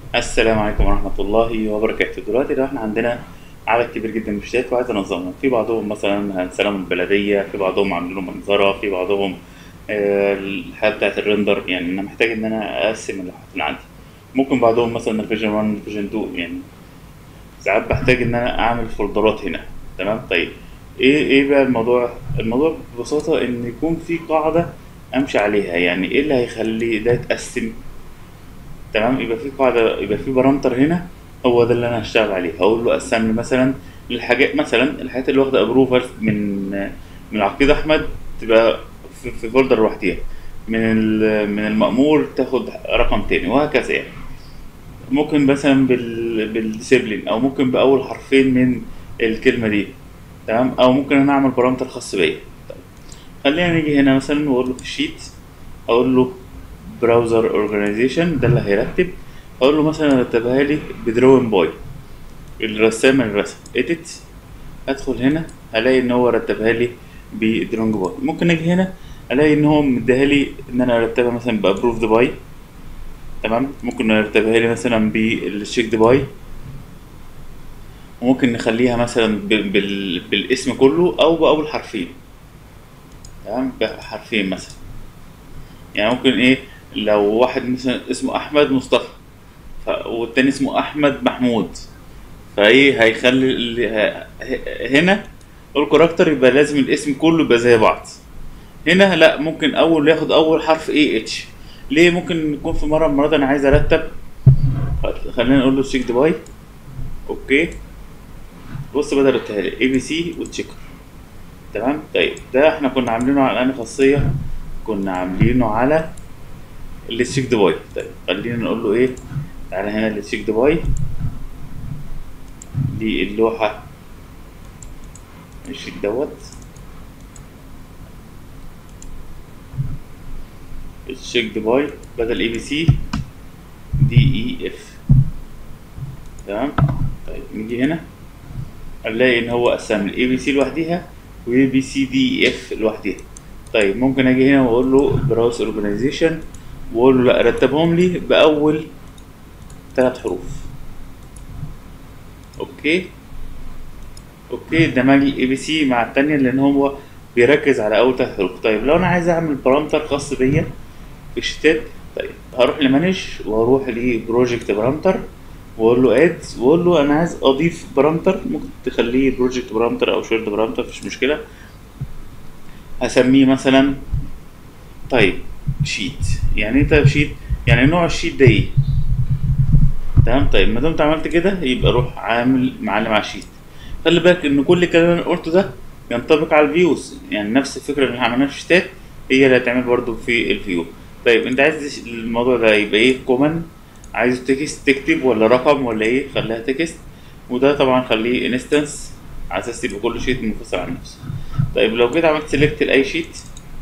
السلام عليكم ورحمة الله وبركاته دلوقتي لو احنا عندنا عدد كبير جدا من الشتات وعايز انظمهم في بعضهم مثلا هنسلمهم البلدية في بعضهم عاملين له منظرة في بعضهم آه، الحالة بتاعة الريندر يعني انا محتاج ان انا اقسم اللوحات اللي عندي ممكن بعضهم مثلا الفيجن 1 الفيجن 2 يعني ساعات بحتاج ان انا اعمل فولدرات هنا تمام طيب ايه ايه بقى الموضوع الموضوع ببساطة ان يكون في قاعدة امشي عليها يعني ايه اللي هيخلي ده يتقسم تمام يبقى في قاعدة يبقى في بارامتر هنا هو ده اللي انا هشتغل عليه هقول له قسم لي مثلا الحاجات مثلا الحاجات اللي واخدة ابروفال من من العقيد احمد تبقى في, في فولدر لوحديها من ال- من المأمور تاخد رقم تاني وهكذا يعني ممكن مثلا بال بالديسيبلين او ممكن باول حرفين من الكلمة دي تمام او ممكن انا اعمل بارامتر خاص بيا طيب خلينا نيجي هنا مثلا واقول له في الشيت اقول له براوزر اورجانيزيشن ده اللي هيرتب اقول له مثلا رتبها لي بدروين باي الرسام الرسم اديت ادخل هنا الاقي ان هو رتبها لي بدرونج باي ممكن اجي هنا الاقي ان هو مديها لي ان انا ارتبها مثلا بابروفد باي تمام ممكن ارتبها لي مثلا بالشيكد باي وممكن نخليها مثلا ب- بال... بالاسم كله او باول حرفين تمام بحرفين مثلا يعني ممكن ايه لو واحد مثلا اسمه احمد مصطفى ف... والتاني اسمه احمد محمود فايه هيخلي اللي ه... ه- هنا الكاركتر يبقى لازم الاسم كله يبقى زي بعض هنا لا ممكن اول ياخد اول حرف اي اتش ليه ممكن يكون في مره من المرات انا عايز ارتب خلينا نقول له تشيك باي اوكي بص بدل التهيألي اي بي سي وتشيكر تمام طيب ده احنا كنا عاملينه على انهي خاصيه كنا عاملينه على التشيك باي طيب خلينا نقول له ايه تعالى هنا التشيك باي دي اللوحه الشيك دوت الشيك باي بدل اي بي سي دي اي اف تمام طيب نيجي هنا هنلاقي ان هو قسم الاي بي سي لوحديها واي بي سي دي اف لوحديها طيب ممكن اجي هنا واقول له براوس اورجانيزيشن واقول له لا رتبهم لي باول ثلاث حروف اوكي اوكي دمج الاي بي سي مع التانية لان هو بيركز على اول ثلاث حروف طيب لو انا عايز اعمل بارامتر خاص بيا في الشتات طيب هروح لمانج واروح لبروجكت بارامتر واقول له اد واقول له انا عايز اضيف بارامتر ممكن تخليه بروجكت بارامتر او شيرد بارامتر مفيش مشكله هسميه مثلا طيب شيت يعني ايه طيب شيت يعني نوع الشيت ده ايه تمام طيب ما دام انت عملت كده يبقى روح عامل معلم على الشيت خلي بالك ان كل الكلام اللي انا قلته ده ينطبق على الفيوز يعني نفس الفكره اللي احنا عملناها في الشتات هي اللي هتعمل برضو في الفيو طيب انت عايز الموضوع ده يبقى ايه كومن عايز تكست تكتب ولا رقم ولا ايه خليها تكست وده طبعا خليه انستنس على اساس يبقى كل شيت منفصل عن نفسه طيب لو جيت عملت سيلكت لاي شيت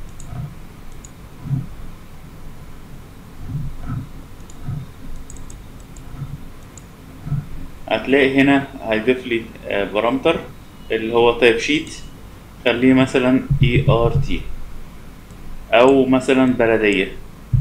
هتلاقي هنا هيضيف لي آه، بارامتر اللي هو تايب شيت خليه مثلا اي ار تي او مثلا بلديه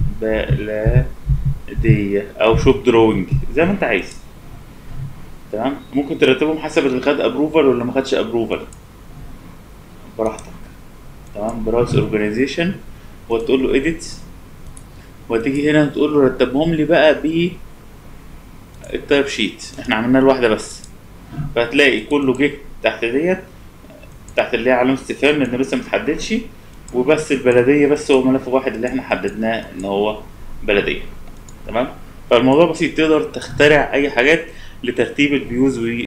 بلديه او شوب دروينج زي ما انت عايز تمام ممكن ترتبهم حسب اللي خد ابروفال ولا ما خدش ابروفال براحتك تمام براوس اورجانيزيشن وتقول له اديت وتيجي هنا تقول له رتبهم لي بقى ب التايب شيت احنا عملنا الواحده بس فهتلاقي كله جه تحت ديت تحت اللي هي علامه استفهام لان لسه متحددش وبس البلديه بس هو ملف واحد اللي احنا حددناه ان هو بلديه تمام فالموضوع بسيط تقدر تخترع اي حاجات لترتيب الفيوز